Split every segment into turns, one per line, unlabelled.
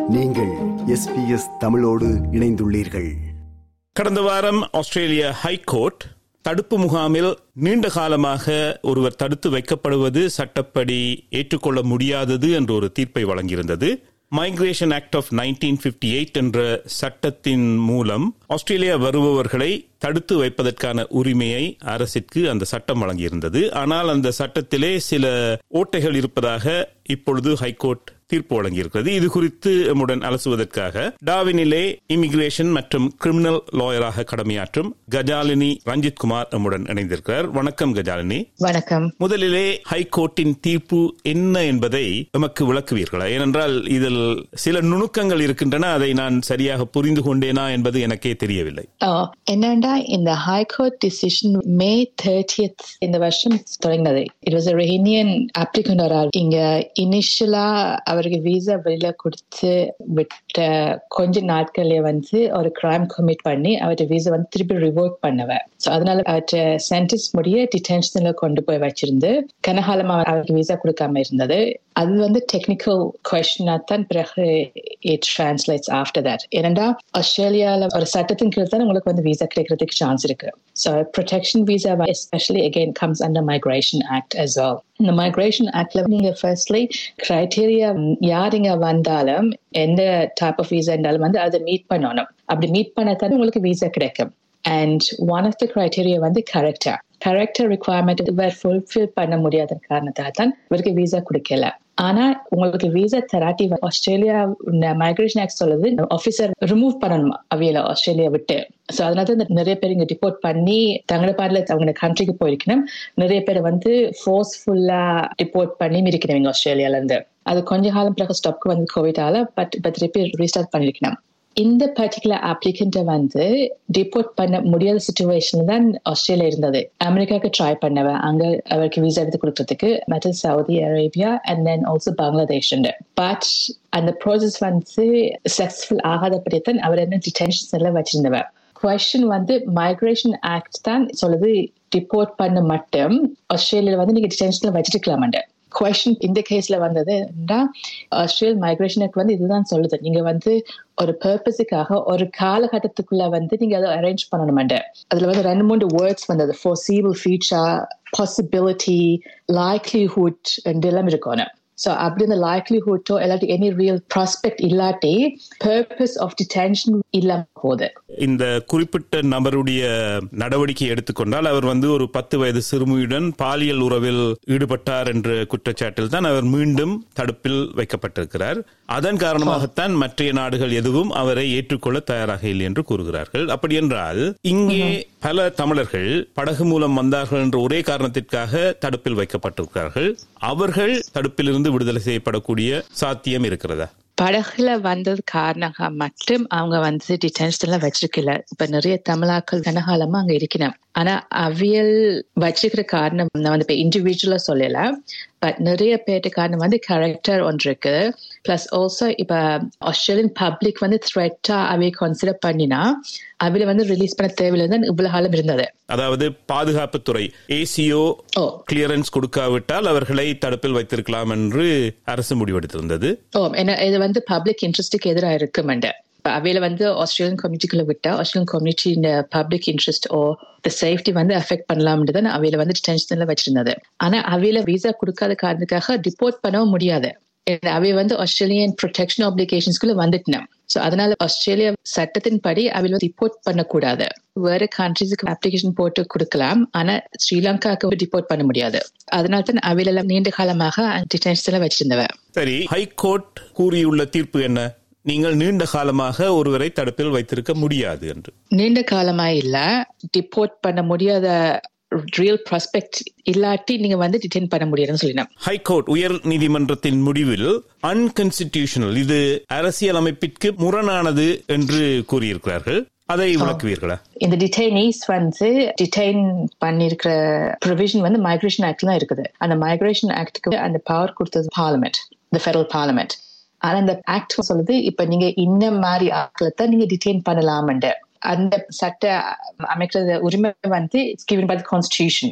நீங்கள் எஸ்பிஎஸ் தமிழோடு இணைந்துள்ளீர்கள்
கடந்த வாரம் ஆஸ்திரேலிய ஹைகோர்ட் தடுப்பு முகாமில் நீண்ட காலமாக ஒருவர் தடுத்து வைக்கப்படுவது சட்டப்படி ஏற்றுக்கொள்ள முடியாதது என்ற ஒரு தீர்ப்பை வழங்கியிருந்தது migration act of nineteen fifty eight என்ற சட்டத்தின் மூலம் ஆஸ்திரேலியா வருபவர்களை தடுத்து வைப்பதற்கான உரிமையை அரசிற்கு அந்த சட்டம் வழங்கியிருந்தது ஆனால் அந்த சட்டத்திலே சில ஓட்டைகள் இருப்பதாக இப்பொழுது ஹைகோர்ட் தீர்ப்பு வழங்கியிருக்கிறது இது குறித்து நம்முடன் அலசுவதற்காக டாவினிலே இமிகிரேஷன் மற்றும் கிரிமினல் லாயராக கடமையாற்றும் கஜாலினி ரஞ்சித் குமார் நம்முடன் இணைந்திருக்கிறார் வணக்கம் கஜாலினி
வணக்கம்
முதலிலே ஹைகோர்ட்டின் தீர்ப்பு என்ன என்பதை எமக்கு விளக்குவீர்களா ஏனென்றால் இதில் சில நுணுக்கங்கள் இருக்கின்றன அதை நான் சரியாக புரிந்து கொண்டேனா என்பது எனக்கே தெரியவில்லை
என்னண்டா இந்த ஹைகோர்ட் டிசிஷன் மே தேர்ட்டியத் இந்த வருஷம் தொடங்கினது இட் வாஸ் ரெஹினியன் அப்ளிகண்ட் ஒரு ஆள் இங்க இனிஷியலா அவருக்கு விசா வெளியில கொடுத்து விட்ட கொஞ்ச நாட்கள்லயே வந்து ஒரு கிரைம் கமிட் பண்ணி அவர்கிட்ட விசா வந்து திருப்பி ரிவோக் பண்ணவ சோ அதனால அவர்கிட்ட சென்டென்ஸ் முடிய டிடென்ஷன்ல கொண்டு போய் வச்சிருந்து கனகாலமா அவருக்கு விசா கொடுக்காம இருந்தது அது வந்து டெக்னிக்கல் கொஸ்டினா தான் பிறகு இட் டிரான்ஸ்லேட்ஸ் ஆஃப்டர் தட் ஏனண்டா ஆஸ்திரேலியால ஒரு சட்டத்தின் கீழ் தான் உங்களுக்கு வந்து விசா கிடைக்கிறதுக்கு சான்ஸ் இருக்கு so protection visa especially again comes under migration act as well இந்த மைக்ரேஷன் ஆக்ட்ல நீங்க ஃபர்ஸ்ட்லி கிரைட்டீரியா யார் இங்க வந்தாலும் எந்த டைப் ஆஃப் விசா இருந்தாலும் வந்து அதை மீட் பண்ணணும் அப்படி மீட் பண்ணத்தான் உங்களுக்கு விசா கிடைக்கும் and one of the criteria வந்து கரெக்டர் கரெக்டர் ரிக்குவயர்மெண்ட் இவர் ஃபுல்ஃபில் பண்ண முடியாத காரணத்தால் தான் இவருக்கு விசா கொடுக்கல ஆனா உங்களுக்கு விசா தராட்டி ஆஸ்திரேலியா மைக்ரேஷன் ஆக்ட் சொல்லுது ஆபீசர் ரிமூவ் பண்ணணும் அவையில ஆஸ்திரேலியா விட்டு சோ அதனால தான் நிறைய பேர் இங்க டிபோர்ட் பண்ணி தங்கள பாடல அவங்க கண்ட்ரிக்கு போயிருக்கணும் நிறைய பேர் வந்து ஃபோர்ஸ்ஃபுல்லா டிபோர்ட் பண்ணி இருக்கணும் இங்க ஆஸ்திரேலியால இருந்து அது கொஞ்ச காலம் பிறகு ஸ்டாப்க்கு வந்து கோவிட்டால பட் இப்ப திருப்பி ரீஸ்டார்ட் பண்ணிருக்கணும் இந்த பர்டிகுலர் அப்ளிகண்ட்டை வந்து டிபோர்ட் பண்ண முடியாத சுச்சுவேஷன் தான் ஆஸ்திரேலியா இருந்தது அமெரிக்காவுக்கு ட்ரை பண்ணவ அங்க அவருக்கு விசா எடுத்து கொடுக்கறதுக்கு மற்ற Saudi Arabia and then also Bangladesh but அந்த ப்ராசஸ் வந்து சக்சஸ்ஃபுல் ஆகாதபடி தான் அவர் என்ன டிடென்ஷன்ஸ் எல்லாம் வச்சிருந்தவ கொஸ்டின் வந்து மைக்ரேஷன் ஆக்ட் தான் சொல்லுது டிபோர்ட் பண்ண மட்டும் ஆஸ்திரேலியால வந்து நீங்க டிடென்ஷன்ல வச்சிருக்கலாமாண்ட கொஸ்டின் இந்த கேஸ்ல வந்தது ஆஸ்திரேலியன் மைக்ரேஷனுக்கு வந்து இதுதான் சொல்லுது நீங்க வந்து ஒரு பர்பஸுக்காக ஒரு காலகட்டத்துக்குள்ள வந்து நீங்க அதை அரேஞ்ச் பண்ணணுமாண்ட அதுல வந்து ரெண்டு மூணு வேர்ட்ஸ் வந்தது ஃபோர்சீபிள் ஃபியூச்சர் பாசிபிலிட்டி லைக்லிஹுட் எல்லாம் இருக்கணும் ஸோ அப்படி இந்த லைக்லிஹுட்டோ இல்லாட்டி எனி ரியல் ப்ராஸ்பெக்ட் இல்லாட்டி பர்பஸ் ஆஃப் டிடென்ஷன் இல்லாம போகுது
இந்த குறிப்பிட்ட நபருடைய நடவடிக்கை எடுத்துக்கொண்டால் அவர் வந்து ஒரு பத்து வயது சிறுமியுடன் பாலியல் உறவில் ஈடுபட்டார் என்ற குற்றச்சாட்டில் தான் அவர் மீண்டும் தடுப்பில் வைக்கப்பட்டிருக்கிறார் அதன் காரணமாகத்தான் மற்றைய நாடுகள் எதுவும் அவரை ஏற்றுக்கொள்ள தயாராக இல்லை என்று கூறுகிறார்கள் அப்படி என்றால் இங்கே பல தமிழர்கள் படகு மூலம் வந்தார்கள் என்ற ஒரே காரணத்திற்காக தடுப்பில் வைக்கப்பட்டிருக்கிறார்கள் அவர்கள் தடுப்பிலிருந்து விடுதலை செய்யப்படக்கூடிய சாத்தியம் இருக்கிறதா
படகுல வந்தது காரணமாக மட்டும் அவங்க வந்து டிடென்ஷன்ல வச்சிருக்கல இப்ப நிறைய தமிழாக்கள் கனகாலமா அங்க இருக்கணும் ஆனா அவியல் வச்சிருக்கிற காரணம் நான் வந்து இப்ப இண்டிவிஜுவலா சொல்லல பட் நிறைய பேருக்கு காரணம் வந்து கேரக்டர் ஒன்று இருக்கு பிளஸ் ஆல்சோ இப்ப ஆஸ்திரேலியன் பப்ளிக் வந்து த்ரெட்டா அவைய கன்சிடர் பண்ணினா அவையில வந்து ரிலீஸ் பண்ண தேவையில்லை இவ்வளவு காலம் இருந்தது
அதாவது பாதுகாப்புத்துறை ஏசிஓ கிளியரன்ஸ் கொடுக்காவிட்டால் அவர்களை தடுப்பில் வைத்திருக்கலாம் என்று அரசு முடிவெடுத்திருந்தது
ஓ என்ன இது வந்து பப்ளிக் இன்ட்ரெஸ்டுக்கு எதிராக இருக்குமெண்ட அவையில வந்து ஆஸ்திரேலியன் கம்யூனிட்டிக்குள்ள விட்டா ஆஸ்திரேலியன் கம்யூனிட்டி இந்த பப்ளிக் இன்ட்ரெஸ்ட் ஓ இந்த சேஃப்டி வந்து அஃபெக்ட் பண்ணலாம்னு தான் அவையில வந்து டிடென்ஷன்ல வச்சிருந்தது ஆனா அவையில விசா கொடுக்காத காரணத்துக்காக டிபோர்ட் பண்ணவும் முடியாது அவை வந்து ஆஸ்திரேலியன் ப்ரொடெக்ஷன் ஆப்ளிகேஷன்ஸ்குள்ள வந்துட்டேன் ஸோ அதனால ஆஸ்திரேலியா சட்டத்தின் படி அவையில ரிப்போர்ட் பண்ணக்கூடாது வேற கண்ட்ரிஸுக்கு அப்ளிகேஷன் போட்டு கொடுக்கலாம் ஆனா ஸ்ரீலங்காவுக்கு டிபோர்ட் பண்ண முடியாது அதனால தான் அவையில நீண்ட காலமாக டிடென்ஷன்ல வச்சிருந்தவ
சரி ஹைகோர்ட் கூறியுள்ள தீர்ப்பு என்ன நீங்கள் நீண்ட காலமாக ஒருவரை தடுப்பில் வைத்திருக்க முடியாது என்று
நீண்ட காலமா இல்ல டிபோர்ட் பண்ண முடியாத ரியல் ப்ராஸ்பெக்ட் இல்லாட்டி நீங்க வந்து டிடெயின் பண்ண முடியாதுன்னு சொல்லினேன்
ஹைகோர்ட் உயர் நீதிமன்றத்தின் முடிவில் அன்கான்ஸ்டிடியூஷனல் இது அரசியல் அமைப்பிற்கு முரணானது என்று கூறியிருக்கிறார்கள் அதை விளக்குவீர்களா
இந்த டிடைனிஸ் வந்து டிடைன் பண்ணிருக்கிற ப்ரொவிஷன் வந்து மைக்ரேஷன் ஆக்ட்ல தான் இருக்குது அந்த மைக்ரேஷன் ஆக்டுக்கு அந்த பவர் கொடுத்தது பார்லிமெண்ட் இந்த ஃபெடரல் பார்லிமெண்ட் ஆனா இந்த ஆக்ட் சொல்லுது இப்ப நீங்க இந்த மாதிரி ஆட்களை தான் நீங்க டிடைன் பண்ணலாம்ன்ற அந்த சட்ட அமைக்கிற உரிமை வந்து it's given by constitution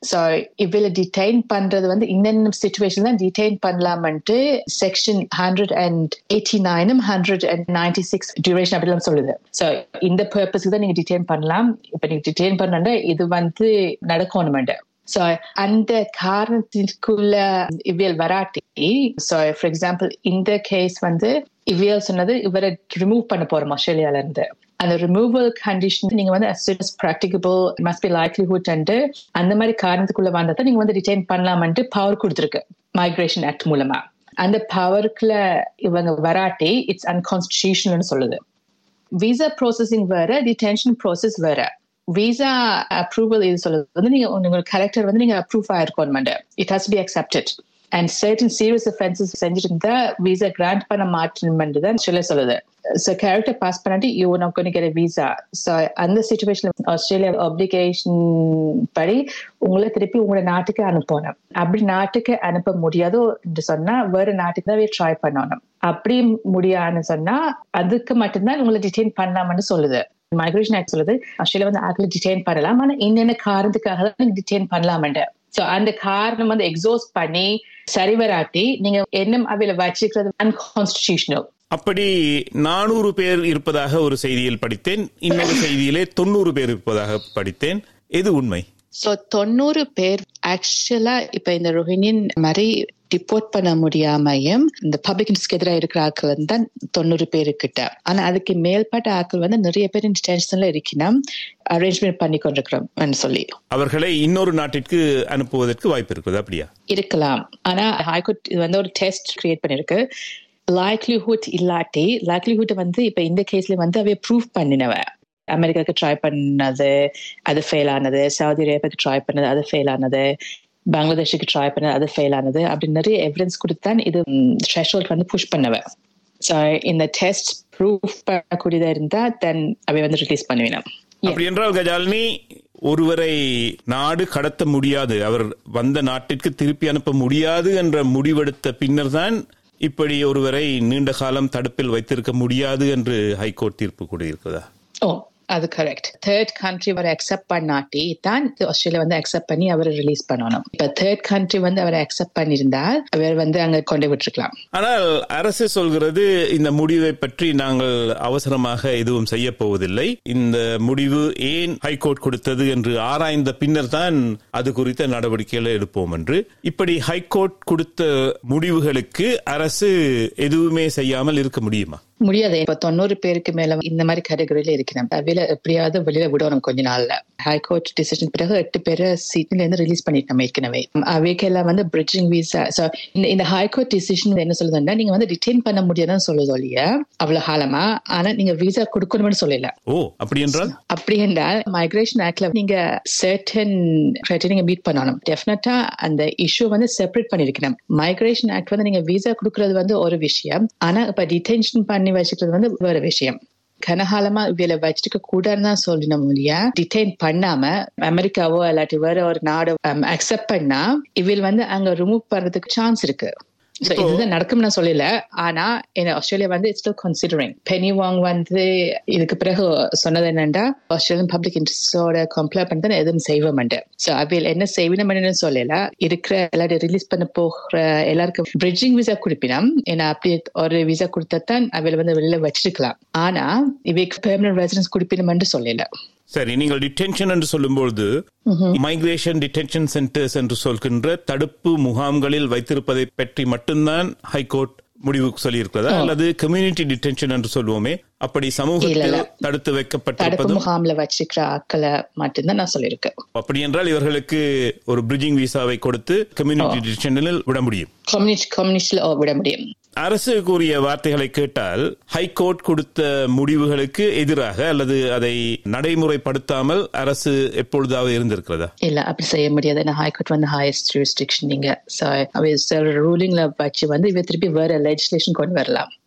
so இவ்வில டிடைன் பண்றது வந்து இன்னென்ன சுச்சுவேஷன் தான் டிடைன் பண்ணலாம்ட்டு செக்ஷன் ஹண்ட்ரட் அண்ட் எயிட்டி நைனும் hundred and ninety six duration அப்படிலாம் சொல்லுது ஸோ இந்த பர்பஸ்க்கு தான் நீங்க டிடைன் பண்ணலாம் இப்போ நீங்க டிடைன் பண்ணா இது வந்து நடக்கணுமெண்டு ஸோ அந்த காரணத்திற்குள்ள இவ்வியல் வராட்டி ஸோ ஃபார் எக்ஸாம்பிள் இந்த கேஸ் வந்து இவ்வியல் சொன்னது இவரை ரிமூவ் பண்ண போறோம் ஆஸ்திரேலியால இருந்து அந்த ரிமூவல் கண்டிஷன் நீங்க வந்து as soon as practicable must be likelihood and அந்த மாதிரி காரணத்துக்குள்ள வந்ததை நீங்க வந்து ரிட்டைன் பண்ணலாம்ட்டு பவர் கொடுத்துருக்கு மைக்ரேஷன் ஆக்ட் மூலமா அந்த பவருக்குள்ள இவங்க வராட்டி இட்ஸ் அன்கான்ஸ்டியூஷனல் சொல்லுது விசா ப்ராசஸிங் வேற டிடென்ஷன் ப்ராசஸ் வேற விசா அப்ரூவல் இது சொல்லுது வந்து நீங்க உங்க கரெக்டர் வந்து நீங்க அப்ரூவ் ஆயிருக்கோம் it has be accepted and certain serious offences செஞ்சுட்டு இருந்தா விசா கிராண்ட் பண்ண மாட்டணும் தான் சொல்ல சொல்லுது ஸோ கேரக்டர் பாஸ் பண்ணாட்டி you not gonna get visa so அந்த சுச்சுவேஷன் ஆஸ்திரேலியா அப்ளிகேஷன் படி உங்களை திருப்பி உங்களோட நாட்டுக்கு அனுப்பணும் அப்படி நாட்டுக்கு அனுப்ப முடியாதோ என்று சொன்னா வேற நாட்டுக்கு தான் ட்ரை பண்ணணும் அப்படி முடியாதுன்னு சொன்னா அதுக்கு மட்டும்தான் உங்களை டிடைன் பண்ணலாம்னு சொல்லுது மைக்ரேஷன் ஆக்ட் சொல்லுது ஆஸ்திரேலியா வந்து ஆக்களை டிடைன் பண்ணலாம் ஆனா என்னென்ன காரணத்துக்காக தான் நீங்க டிடைன் பண்ணலாம்ண்டு சோ அந்த காரணம் வந்து எக்ஸோஸ்ட் பண்ணி சரி வராட்டி நீங்க எண்ணம் அவையில வச்சுக்கிறது அன்கான்ஸ்டிடியூஷனல்
அப்படி நானூறு பேர் இருப்பதாக ஒரு செய்தியில் படித்தேன் இன்னொரு செய்தியிலே தொண்ணூறு பேர் இருப்பதாக படித்தேன் எது உண்மை
சோ தொண்ணூறு பேர் ஆக்சுவலா இப்ப இந்த ரோஹிணியன் மாதிரி டிப்போர்ட் பண்ண முடியாமையும் இந்த பப்ளிக் எதிராக இருக்கிற ஆட்கள் தான் தொண்ணூறு பேரு கிட்ட ஆனா அதுக்கு மேல்பட்ட ஆட்கள் வந்து நிறைய பேர் டிடென்ஷன்ல இருக்கணும் அரேஞ்ச்மெண்ட் பண்ணி கொண்டிருக்கிறோம் சொல்லி
அவர்களை இன்னொரு நாட்டிற்கு அனுப்புவதற்கு வாய்ப்பு இருக்குது அப்படியா
இருக்கலாம் ஆனா ஹைகோர்ட் இது வந்து ஒரு டெஸ்ட் கிரியேட் பண்ணிருக்கு லைக்லிஹுட் இல்லாட்டி லைக்லிஹுட் வந்து இப்ப இந்த கேஸ்ல வந்து அவைய ப்ரூவ் பண்ணினவ அமெரிக்காவுக்கு ட்ரை பண்ணது அது ஃபெயில் ஆனது சவுதி அரேபியாவுக்கு ட்ரை பண்ணது அது ஃபெயில் ஆனது பங்களாதேஷுக்கு ட்ரை பண்ணது அது ஃபெயில் ஆனது அப்படி நிறைய எவிடன்ஸ் கொடுத்தான் இது த்ரெஷோல்ட் வந்து புஷ் பண்ணவ ஸோ இந்த டெஸ்ட் ப்ரூவ் பண்ணக்கூடியதா இருந்தா தென் அவை வந்து ரிலீஸ் பண்ணுவேன்
அப்படி என்றால் கஜாலினி ஒருவரை நாடு கடத்த முடியாது அவர் வந்த நாட்டிற்கு திருப்பி அனுப்ப முடியாது என்ற முடிவெடுத்த பின்னர் தான் இப்படி ஒருவரை நீண்ட காலம் தடுப்பில் வைத்திருக்க முடியாது என்று ஹைகோர்ட் தீர்ப்பு கூறியிருக்கிறதா
ஓ அது கரெக்ட் தேர்ட் கண்ட்ரி அவரை அக்செப்ட் பண்ணாட்டி தான் ஆஸ்திரேலியா வந்து அக்செப்ட் பண்ணி அவரை ரிலீஸ் பண்ணணும் இப்ப தேர்ட் கண்ட்ரி வந்து அவரை அக்செப்ட் பண்ணியிருந்தால் அவர் வந்து அங்க கொண்டு விட்டுருக்கலாம்
ஆனால் அரசு சொல்கிறது இந்த முடிவை பற்றி நாங்கள் அவசரமாக எதுவும் செய்ய போவதில்லை இந்த முடிவு ஏன் ஹைகோர்ட் கொடுத்தது என்று ஆராய்ந்த பின்னர் தான் அது குறித்த நடவடிக்கைகளை எடுப்போம் என்று இப்படி ஹைகோர்ட் கொடுத்த முடிவுகளுக்கு அரசு எதுவுமே செய்யாமல் இருக்க முடியுமா
முடியாது இப்ப தொண்ணூறு பேருக்கு மேல இந்த மாதிரி கேட்டகரியில இருக்கிறேன் அவையில எப்படியாவது வெளியில விடணும் கொஞ்ச நாள்ல ஹைகோர்ட் டிசிஷன் பிறகு எட்டு பேரை சீட்ல இருந்து ரிலீஸ் பண்ணிட்டோம் ஏற்கனவே அவைக்கெல்லாம் வந்து பிரிட்ஜிங் விசா இந்த ஹைகோர்ட் டிசிஷன் என்ன சொல்லுதுன்னா நீங்க வந்து டிடைன் பண்ண முடியாதுன்னு சொல்லுது இல்லையா அவ்வளவு காலமா ஆனா நீங்க விசா கொடுக்கணும்னு சொல்லல
ஓ அப்படி என்றால்
அப்படி என்றால் மைக்ரேஷன் ஆக்ட்ல நீங்க சர்டன் நீங்க மீட் பண்ணணும் டெஃபினட்டா அந்த இஷ்யூ வந்து செப்பரேட் பண்ணிருக்கணும் மைக்ரேஷன் ஆக்ட் வந்து நீங்க விசா கொடுக்கறது வந்து ஒரு விஷயம் ஆனா இப்ப டிடென்ஷன் பண்ணி வச்சுக்கிறது வந்து வேற விஷயம் கனகாலமா இவளை வச்சிருக்க கூடாதுன்னு தான் சொல்லணும் இல்லையா டிடைன் பண்ணாம அமெரிக்காவோ இல்லாட்டி வேற ஒரு நாடோ அக்செப்ட் பண்ணா இவள் வந்து அங்க ரிமூவ் பண்றதுக்கு சான்ஸ் இருக்கு இதுதான் நடக்கும் நான் சொல்லல ஆனா ஆஸ்திரேலியா வந்து it's still considering Penny Wong வந்து இதுக்கு பிறகு சொன்னது என்னன்னா ஆஸ்திரேலியன் பப்ளிக் இன்ட்ரெஸ்டோட கம்ப்ளை பண்ணி எதுவும் செய்வ மாட்டேன் சோ அவையில் என்ன செய்வணும்னு சொல்லல இருக்கிற எல்லாரும் ரிலீஸ் பண்ண போகிற எல்லாருக்கும் பிரிட்ஜிங் விசா கொடுப்பினோம் ஏன்னா அப்படி ஒரு விசா கொடுத்தான் அவையில வந்து வெளியில வச்சிருக்கலாம் ஆனா இவைக்கு பெர்மனன்ட் ரெசிடன்ஸ் கொடுப்பினோம்னு சொல்லல
சரி நீங்கள் டிடென்ஷன் என்று சொல்லும்போது மைக்ரேஷன் டிடென்ஷன் சென்டர்ஸ் என்று சொல்கின்ற தடுப்பு முகாம்களில் வைத்திருப்பதை பற்றி மட்டும்தான் ஹைகோர்ட் முடிவு சொல்லியிருக்கிறதா அல்லது கம்யூனிட்டி டிடென்ஷன் என்று சொல்லுவோமே அப்படி சமூகத்தில் தடுத்து வைக்கப்பட்டிருப்பது
முகாம்ல வச்சிருக்கிற ஆட்களை மட்டும்தான் நான் சொல்லியிருக்கேன்
அப்படி என்றால் இவர்களுக்கு ஒரு பிரிட்ஜிங் விசாவை கொடுத்து கம்யூனிட்டி டிடென்ஷனில் விட முடியும்
கம்யூனிட்டி கம்யூனிஸ்ட்ல விட முடியும்
அரசு கூறிய வார்த்தைகளை கேட்டால் ஹைகோர்ட் கொடுத்த முடிவுகளுக்கு எதிராக அல்லது அதை நடைமுறைப்படுத்தாமல் அரசு எப்பொழுதாவது இருந்திருக்கிறதா
இல்ல அப்படி செய்ய முடியாது ஏன்னா ஹைகோர்ட் வந்து ஹையஸ்ட் ஜூரிஸ்டிக்ஷன் நீங்க ரூலிங்ல வச்சு வந்து இவ திருப்பி வேற லெஜிஸ்லேஷன் கொண்டு வரலாம்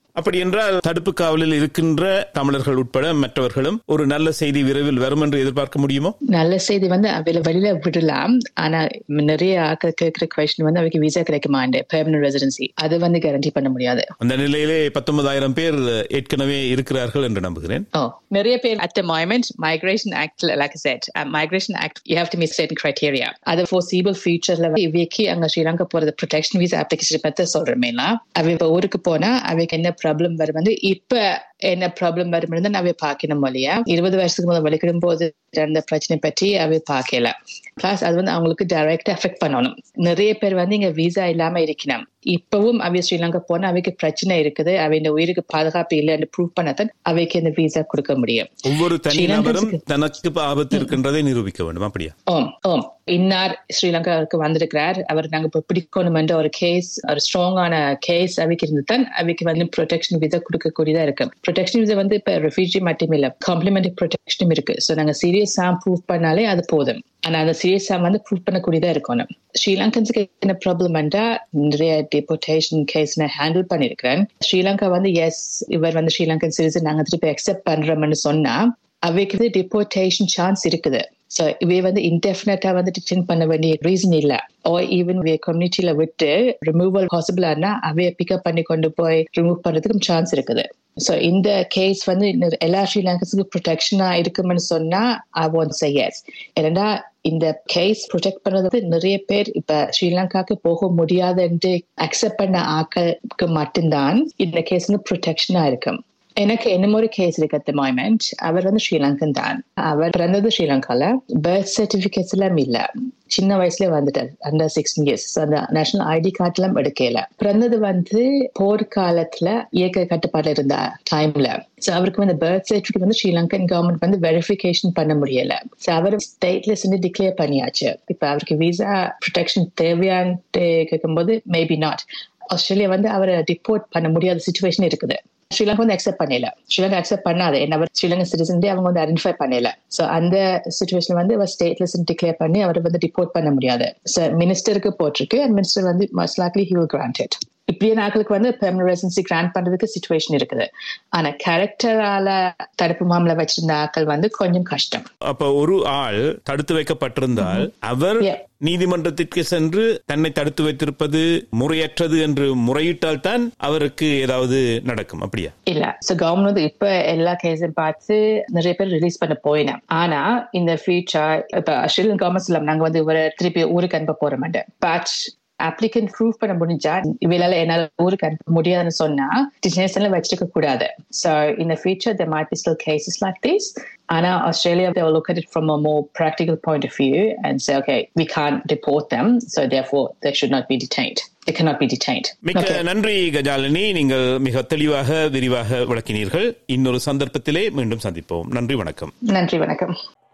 அப்படி என்றால் தடுப்பு காவலில் இருக்கின்ற தமிழர்கள் உட்பட மற்றவர்களும் ஒரு நல்ல செய்தி விரைவில் வரும் என்று எதிர்பார்க்க முடியுமோ
நல்ல செய்தி வந்து அவையில வெளியில விடலாம் ஆனா நிறைய ஆட்கள் கேட்கிற கொஸ்டின் வந்து அவைக்கு விசா கிடைக்குமாண்டு பெர்மனன்ட் ரெசிடென்சி அது வந்து கேரண்டி பண்ண முடியாது
அந்த நிலையிலே பத்தொன்பதாயிரம் பேர் ஏற்கனவே இருக்கிறார்கள் என்று நம்புகிறேன்
Oh, நிறைய பேர் at the moment, migration act, like I said, uh, migration act, you have to meet certain criteria. அது foreseeable futureல இவைக்கு அங்க ஸ்ரீலங்கா போறது ப்ரொடெக்ஷன் விசா அப்ளிகேஷன் பத்தி சொல்றமேலாம் அவ இப்ப ஊருக்கு போனா அவைக்கு என்ன ப்ராப்ளம் வரும் வந்து இப்ப என்ன ப்ராப்ளம் வரும் அவை பார்க்கணும் இல்லையா இருபது வருஷத்துக்கு முதல் வலிக்கிடும் போது அந்த பிரச்சனை பற்றி அவை பார்க்கல பிளஸ் அது வந்து அவங்களுக்கு டைரக்டா எஃபெக்ட் பண்ணணும் நிறைய பேர் வந்து இங்க விசா இல்லாம இருக்கணும் இப்பவும் அவை ஸ்ரீலங்கா போனா அவைக்கு பிரச்சனை இருக்குது அவை இந்த உயிருக்கு பாதுகாப்பு இல்லைன்னு ப்ரூவ் பண்ணத்தான் அவைக்கு இந்த விசா கொடுக்க முடியும்
ஒவ்வொரு தனிநபரும்
ஸ்ரீலங்கா-
தனக்கு ஆபத்து இருக்கின்றதை நிரூபிக்க வேண்டும் அப்படியா
ஓம் ஓம் இன்னார் ஸ்ரீலங்காவுக்கு வந்திருக்கிறார் அவர் நாங்க இப்ப பிடிக்கணும் என்ற ஒரு கேஸ் ஒரு ஸ்ட்ராங்கான கேஸ் அவைக்கு இருந்து தான் அவைக்கு வந்து ப்ரொடெக்ஷன் விசா கொடுக்கக்கூடியதா இருக்கு ப்ரொடெக்ஷன் விசா வந்து இப்ப ரெஃப்யூஜி மட்டும் இல்ல காம்ப்ளிமெண்டரி ப்ரொடெக்ஷனும் இருக்கு ஸோ நாங்க சீரியஸா ப்ரூவ் பண்ணாலே அது போதும் ஆனா அந்த சீரியஸா வந்து ப்ரூவ் பண்ணக்கூடியதா இருக்கணும் ஸ்ரீலங்கன்ஸுக்கு என்ன ப்ராப்ளம் நிறைய டிபோர்டேஷன் கேஸ் நான் ஹேண்டில் பண்ணிருக்கிறேன் ஸ்ரீலங்கா வந்து எஸ் இவர் வந்து ஸ்ரீலங்கன் சிட்டிசன் நாங்க திருப்பி அக்செப்ட் பண்றோம்னு சொன்னா அவைக்கு வந்து டிபோர்டேஷன் சான்ஸ் இருக்குது ஸோ இவை வந்து இன்டெஃபினட்டா வந்து டிடென் பண்ண வேண்டிய ரீசன் இல்ல ஓ ஈவன் வே கம்யூனிட்டியில விட்டு ரிமூவல் பாசிபிளானா அவைய பிக்கப் பண்ணி கொண்டு போய் ரிமூவ் பண்றதுக்கும் சான்ஸ் இருக்குது ஸோ இந்த கேஸ் வந்து இன்னும் எல்லா ஸ்ரீலங்கன்ஸுக்கு ப்ரொடெக்ஷனா இருக்கும்னு சொன்னா ஐ வாண்ட் சே எஸ் ஏன்னா இந்த கேஸ் ப்ரொடெக்ட் பண்றது வந்து நிறைய பேர் இப்ப ஸ்ரீலங்காக்கு போக முடியாதுன்ட்டு அக்செப்ட் பண்ண ஆட்களுக்கு மட்டும்தான் இந்த கேஸ் வந்து ப்ரொடெக்ஷனா இருக்கும் எனக்கு என்ன ஒரு கேஸ் இருக்கு அட் மொமெண்ட் அவர் வந்து ஸ்ரீலங்கன் தான் அவர் பிறந்தது ஸ்ரீலங்கால பர்த் சர்டிபிகேட்ஸ் எல்லாம் இல்ல சின்ன வயசுல வந்துட்டார் அண்டர் சிக்ஸ்டீன் இயர்ஸ் அந்த நேஷனல் ஐடி கார்டு எல்லாம் எடுக்கல பிறந்தது வந்து போர்க்காலத்துல இயக்க கட்டுப்பாடுல இருந்த டைம்ல சோ அவருக்கு வந்து பர்த் சர்டிபிகேட் வந்து ஸ்ரீலங்கன் கவர்மெண்ட் வந்து வெரிஃபிகேஷன் பண்ண முடியல சோ அவர் ஸ்டேட்லெஸ் டிக்ளேர் பண்ணியாச்சு இப்ப அவருக்கு விசா ப்ரொடெக்ஷன் தேவையான்ட்டு கேட்கும்போது மேபி நாட் ஆஸ்திரேலியா வந்து அவரை டிப்போர்ட் பண்ண முடியாத சுச்சுவேஷன் இருக்குது ஸ்ரீலங்கா வந்து அக்செப்ட் பண்ணல ஸ்ரீலங்கா அக்செப்ட் பண்ணாது என்ன அவர் ஸ்ரீலங்கா சிட்டிசன் அவங்க வந்து ஐடென்டிஃபை பண்ணல சோ அந்த சுச்சுவேஷன் வந்து அவர் ஸ்டேட்லெஸ் டிக்ளேர் பண்ணி அவரை வந்து டிப்போர்ட் பண்ண முடியாது சோ மினிஸ்டருக்கு போட்டிருக்கு அண்ட் மினிஸ்டர் வந்து most likely he will granted இப்படியே நாட்களுக்கு வந்து பெர்மனன்ட் ரெசிடென்சி கிராண்ட் பண்றதுக்கு சுச்சுவேஷன் இருக்குது ஆனா கேரக்டரால தடுப்பு மாமலை வச்சிருந்த ஆட்கள் வந்து கொஞ்சம் கஷ்டம்
அப்ப ஒரு ஆள் தடுத்து வைக்கப்பட்டிருந்தால் அவர்
Yeah.
நீதிமன்றத்திற்கு சென்று தன்னை தடுத்து வைத்திருப்பது முறையற்றது என்று முறையிட்டால் தான் அவருக்கு ஏதாவது நடக்கும் அப்படியா
இல்ல சோ கவர்மெண்ட் வந்து இப்ப எல்லா கேஸையும் பார்த்து நிறைய பேர் ரிலீஸ் பண்ண போயினேன் ஆனா இந்த ஃபியூச்சர் இப்ப ஸ்ரீலங்கன் கவர்மெண்ட் சொல்ல நாங்க வந்து இவரை திருப்பி ஊருக்கு அனுப்ப போற மாட்டேன் பட் அப்ளிகன் ப்ரூவ் பண்ண முடிஞ்சா இவையில என்னால ஊருக்கு அனுப்ப முடியாதுன்னு சொன்னா டிஸ்னேஷன்ல வச்சிருக்க கூடாது so in the future there might be still cases like this ஆனா Australia they will look at it from a more practical point of view and say okay we can't deport them so therefore they should not be detained they cannot be detained
மிக்க
Okay.
நன்றி கஜாலினி நீங்கள் மிக தெளிவாக விரிவாக விளக்கினீர்கள் இன்னொரு சந்தர்ப்பத்திலே மீண்டும் சந்திப்போம் நன்றி வணக்கம்
நன்றி வணக்கம்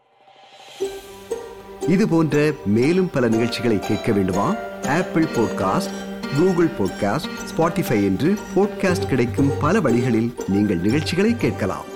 இது போன்ற மேலும் பல நிகழ்ச்சிகளை கேட்க வேண்டுமா Apple podcast Google podcast Spotify என்று பாட்காஸ்ட் கிடைக்கும் பல வழிகளில் நீங்கள் நிகழ்ச்சிகளை கேட்கலாம்